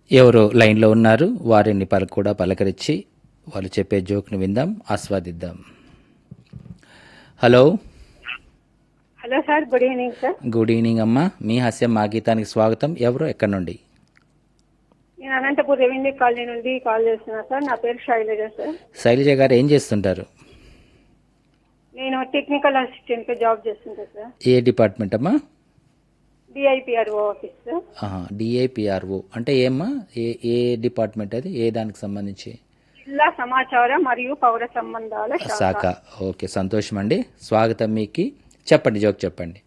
ఎవరు లైన్లో ఉన్నారు వారిని పలు కూడా పలకరించి వాళ్ళు చెప్పే జోక్ను విందాం ఆస్వాదిద్దాం hello hello sir good evening sir good evening అమ్మా మీ హాస్యం మా గీతానికి స్వాగతం ఎవరు ఎక్కడి నుండి నేను అనంతపూర్ రెవెన్యూ కాలనీ నుండి కాల్ చేస్తున్నా సార్ నా పేరు శైలజ సార్ శైలజ గారు ఏం చేస్తుంటారు నేను టెక్నికల్ అసిస్టెంట్ గా జాబ్ చేస్తుంటా సార్ ఏ డిపార్ట్మెంట్ అమ్మా డిఐపిఆర్ఓ ఆఫీస్ సార్ డిఏపిఆర్ఓ అంటే ఏమ్మా ఏ ఏ డిపార్ట్మెంట్ అది ఏ దానికి సంబంధించి జిల్లా సమాచార మరియు పౌర సంబంధాల శాఖ శాఖ ఓకే సంతోషం అండి స్వాగతం మీకు చెప్పండి జోక్ చెప్పండి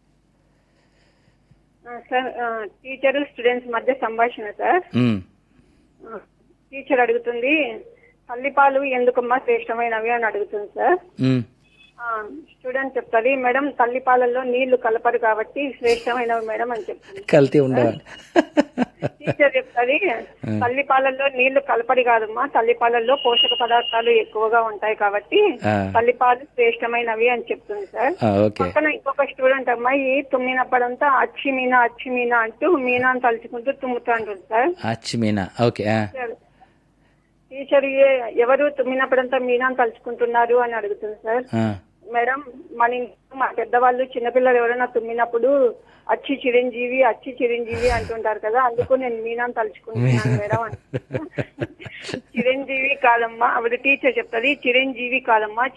ఆ, సార్ ఆ, టీచరు స్టూడెంట్స్ మధ్య సంభాషణ సార్ మ్, ఆ, టీచర్ అడుగుతుంది తల్లిపాలు ఎందుకమ్మా శ్రేష్టమైనవి అని అడుగుతుంది సార్ మ్. ఆ, స్టూడెంట్ చెప్తుంది మేడం తల్లిపాలల్లో నీళ్లు కలపరు కాబట్టి శ్రేష్టమైనవి మేడం అని చెప్తుంది కల్తీ ఉండవాలి టీచర్ చెప్తుంది తల్లిపాలల్లో నీళ్లు కలపడి కాదమ్మా తల్లిపాలల్లో పోషక పదార్థాలు ఎక్కువగా ఉంటాయి కాబట్టి ఆ. తల్లిపాలు శ్రేష్టమైనవి అని చెప్తుంది సార్ ఆ, ఓకే పక్కన ఇంకొక స్టూడెంట్ అమ్మాయి తుమ్మినప్పుడంతా అచ్చి మీనా అచ్చి మీనా అంటూ మీనాను తలుచుకుంటూ తుమ్ముతూ ఉంటుంది సార్ అచ్చిమీనా ఓకే ఆ, సార్, టీచర్ ఏ- ఎవరు తుమ్మినప్పుడంతా మీనాను తలుచుకుంటున్నారు అని అడుగుతుంది సార్ ఆ. మేడం మన ఇంట్లో మా పెద్దవాళ్ళు చిన్నపిల్లలు ఎవరైనా తుమ్మినప్పుడు అచ్చి చిరంజీవి అచ్చి చిరంజీవి అంటుంటారు కదా అందుకు నేను మీనాను తలుచుకుంటున్నాను మేడం అని చిరంజీవి కాదమ్మా ఆవిడ టీచర్ చెప్తుంది చిరంజీవి కాదమ్మా